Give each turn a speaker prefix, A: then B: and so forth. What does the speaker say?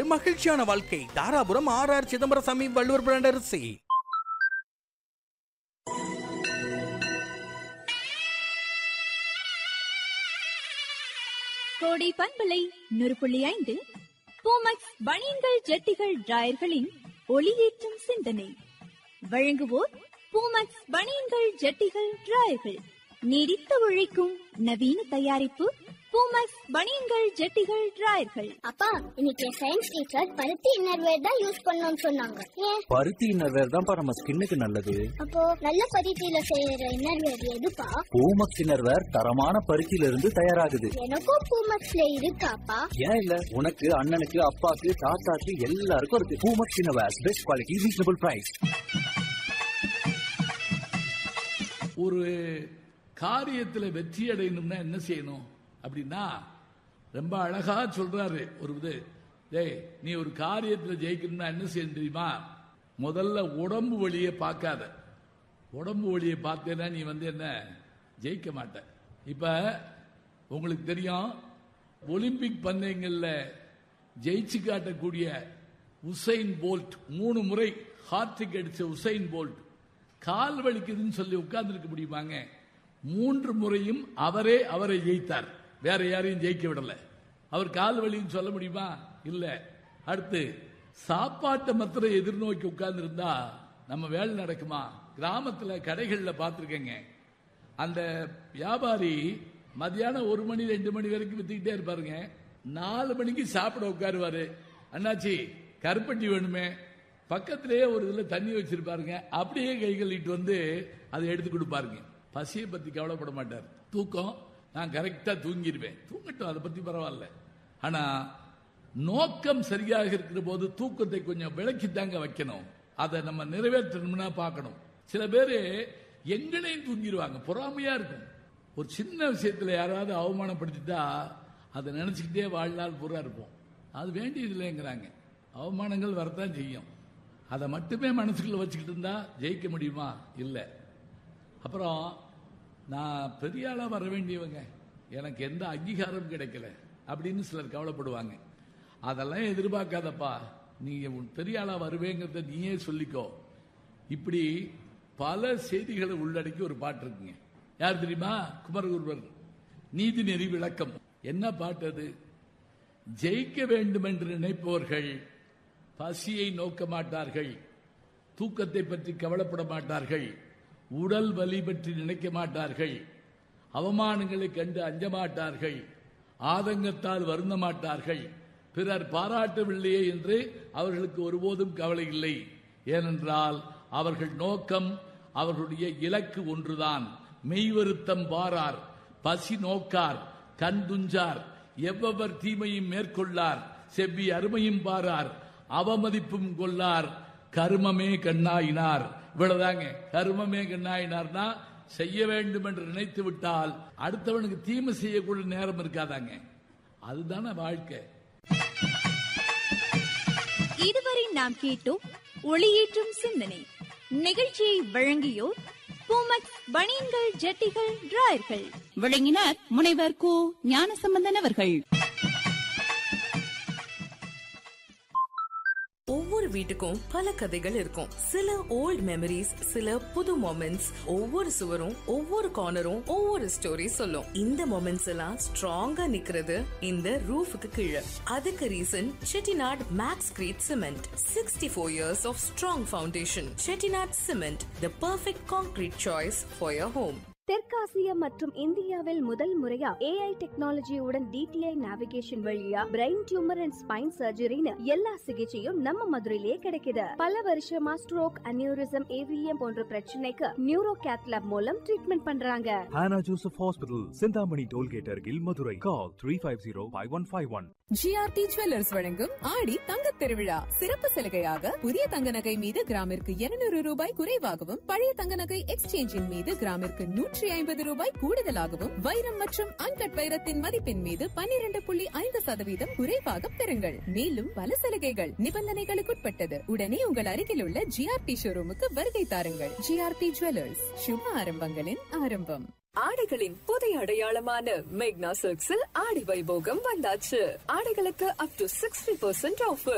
A: மகிழ்ச்சியான வாழ்க்கை Dharapuram R R Chidambaraswamy Valluvar brand அரிசி
B: கோடை பண்பலை நூறு புள்ளி ஐந்து பூமக்ஸ் பனியன்கள் ஜட்டிகள் டிராயர்களின் ஒளியேற்றும் சிந்தனை வழங்குவோர் பூமக்ஸ் பனியன்கள் ஜட்டிகள் டிராயர்கள் நீடித்து உழைக்கும் நவீன தயாரிப்பு பூமக்ஸ் பனியன்கள் ஜட்டிகள் டிராயர்கள்
C: அப்பா இன்னைக்கு சயின்ஸ் டீச்சர் பருத்தி இன்னர்வேர் தான் யூஸ் பண்ணணும்னு சொன்னாங்க ஏன்
D: பருத்தி இன்னர்வேர் தான்ப்பா நம்ம ஸ்கின்னுக்கு நல்லது
C: அப்போ நல்ல பருத்தியில செய்யற இன்னர்வேர் எதுப்பா
D: பூமக்ஸ் இன்னர்வேர் தரமான பருத்தியில இருந்து தயாராகுது
C: எனக்கும் பூமக்ஸ்ல இருக்காப்பா
D: ஏன் இல்ல உனக்கு அண்ணனுக்கு அப்பாக்கு தாத்தாக்கு எல்லாருக்கும் இருக்கு Poomex innerwear best quality reasonable price
E: ஒரு காரியத்தில் வெற்றி அடையணும்னா என்ன செய்யணும் அப்படின்னா ரொம்ப அழகா சொல்றாரு ஒரு இது டேய் நீ ஒரு காரியத்தில் ஜெயிக்கணும்னா என்ன செய்யணும் தெரியுமா முதல்ல உடம்பு வழியை பார்க்காத உடம்பு வழியை பார்த்தேன்னா நீ வந்து என்ன ஜெயிக்க மாட்ட இப்ப உங்களுக்கு தெரியும் ஒலிம்பிக் பந்தயங்கள்ல ஜெயிச்சு காட்டக்கூடிய உசைன் போல்ட் மூணு முறை ஹார்ட்ரிக் அடிச்ச உசைன் போல்ட் கால் வலிக்குதுன்னு சொல்லி உட்கார்ந்துருக்க முடியுமாங்க மூன்று முறையும் அவரே அவரை ஜெயித்தார் வேற யாரையும் ஜெயிக்க விடல அவர் கால் வலின்னு சொல்ல முடியுமா இல்ல அடுத்து சாப்பாட்டை மாத்திரம் எதிர்நோக்கி உட்கார்ந்து இருந்தா நம்ம வேலை நடக்குமா கிராமத்துல கடைகள்ல பார்த்திருக்கேங்க அந்த வியாபாரி மதியானம் ஒரு மணி ரெண்டு மணி வரைக்கும் வித்துக்கிட்டே இருப்பாருங்க நாலு மணிக்கு சாப்பிட உட்காருவாரு அண்ணாச்சி கருப்பட்டி வேணுமே பக்கத்திலேயே ஒரு இதுல தண்ணி வச்சிருப்பாருங்க அப்படியே கை கழுவிட்டு வந்து அதை எடுத்து கொடுப்பாருங்க பசியை பத்தி கவலைப்பட மாட்டார் தூக்கம் நான் கரெக்டா தூங்கிடுவேன் தூங்கட்டும் அதை பத்தி பரவாயில்ல ஆனா நோக்கம் சரியாக இருக்கிற போது தூக்கத்தை கொஞ்சம் விளக்கித்தாங்க வைக்கணும் அதை நம்ம நிறைவேற்றணும்னா பார்க்கணும் சில பேர் எங்கனையும் தூங்கிடுவாங்க பொறாமையா இருக்கும் ஒரு சின்ன விஷயத்துல யாராவது அவமானப்படுத்திட்டா அதை நினைச்சுக்கிட்டே வாழ்நாள் பூரா இருப்போம் அது வேண்டியது இல்லைங்கிறாங்க அவமானங்கள் வரத்தான் செய்யும் அதை மட்டுமே மனசுக்குள்ள வச்சுக்கிட்டு இருந்தா ஜெயிக்க முடியுமா இல்லை அப்புறம் நான் பெரிய ஆளா வர வேண்டியவங்க எனக்கு எந்த அங்கீகாரம் கிடைக்கல அப்படின்னு சிலர் கவலைப்படுவாங்க அதெல்லாம் எதிர்பார்க்காதப்பா நீங்க உன் பெரிய ஆளா வருவேங்கிறத நீயே சொல்லிக்கோ இப்படி பல செய்திகளை உள்ளடக்கி ஒரு பாட்டு இருக்குங்க யார் தெரியுமா குமரகுருவர் நீதி நெறி விளக்கம் என்ன பாட்டு அது ஜெயிக்க வேண்டும் என்று நினைப்பவர்கள் பசியை நோக்க மாட்டார்கள் தூக்கத்தை பற்றி கவலைப்பட மாட்டார்கள் உடல் வலி பற்றி நினைக்க மாட்டார்கள் அவமானங்களை கண்டு அஞ்ச மாட்டார்கள் ஆதங்கத்தால் வருந்த மாட்டார்கள் பிறர் பாராட்டவில்லையே என்று அவர்களுக்கு ஒருபோதும் கவலை இல்லை ஏனென்றால் அவர்கள் நோக்கம் அவர்களுடைய இலக்கு ஒன்றுதான் மெய்வருத்தம் வாரார் பசி நோக்கார் கண் துஞ்சார் எவ்வவர் தீமையும் மேற்கொள்ளார் செவ்வி அருமையும் பாரார் அவமதிப்பும் கொள்ளார் கர்மமே கண்ணாயினார் இவ்வளவுதாங்க கர்மமே கண்ணாயினார்னா செய்ய வேண்டும் என்று நினைத்து விட்டால் அடுத்தவனுக்கு தீமை செய்யக்கூடிய நேரம் இருக்காதாங்க அதுதானே வாழ்க்கை
B: இதுவரை நாம் கேட்டோம் ஒளியேற்றும் சிந்தனை நிகழ்ச்சியை வழங்கியோர் பூமக்ஸ் பனியன்கள் ஜட்டிகள் டிராயர்கள்
F: விளங்கினார் முனைவர் கு ஞானசம்பந்தன் அவர்கள்
G: ஒவ்வொரு வீட்டுக்கும் பல கதைகள் இருக்கும் சில ஓல்ட் மெமரிஸ் சில புது மொமெண்ட்ஸ் ஒவ்வொரு சுவரும் ஒவ்வொரு கார்னரும் ஒவ்வொரு ஸ்டோரி சொல்லும் இந்த மொமெண்ட்ஸ் எல்லாம் ஸ்ட்ராங்கா நிக்கிறது இந்த ரூஃபுக்கு கீழே அதுக்கு reason Chettinad Maxcrete cement sixty four years of strong foundation Chettinad cement the perfect concrete choice for your home
H: தெற்காசியா மற்றும் இந்தியாவில் முதல் முறையா ஏஐ டெக்னாலஜியுடன் டிடிஐ நேவிகேஷன் வழியா பிரெயின் டியூமர் அண்ட் ஸ்பைன் சர்ஜரின்னு எல்லா சிகிச்சையும் நம்ம மதுரையிலேயே கிடைக்குது பல வருஷமா ஸ்ட்ரோக் அனியூரிசம் ஏவிஎம் போன்ற பிரச்சனைக்கு நியூரோ கேத்லாப் மூலம் ட்ரீட்மெண்ட் பண்றாங்க
I: Hannah Joseph Hospital, Sindhamani Tollgate Argil, Madurai. Call 350-5151.
J: GRT jewellers வழங்கும் ஆடி தங்கத் திருவிழா சிறப்பு சலுகையாக புதிய தங்க நகை மீது கிராமிற்கு 200 ரூபாய் குறைவாகவும் பழைய தங்க நகை எக்ஸ்சேஞ்சின் மீது கிராமிற்கு நூற்றி ஐம்பது ரூபாய் கூடுதலாகவும் வைரம் மற்றும் அன்கட் வைரத்தின் மதிப்பின் மீது 12.5% புள்ளி ஐந்து சதவீதம் குறைவாக பெறுங்கள் மேலும் பல சலுகைகள் நிபந்தனைகளுக்குட்பட்டது உடனே உங்கள் அருகில் உள்ள ஜிஆர்டி ஷோரூமுக்கு வருகை தாருங்கள் ஜிஆர்டி ஜுவல்லர்ஸ் சுப ஆரம்பங்களின் ஆரம்பம்
K: ஆடைகளின் புதிய அடையாளமான மேக்னா சில்க்ஸில் ஆடி வைபோகம் வந்தாச்சு ஆடைகளுக்கு up to sixty percent offer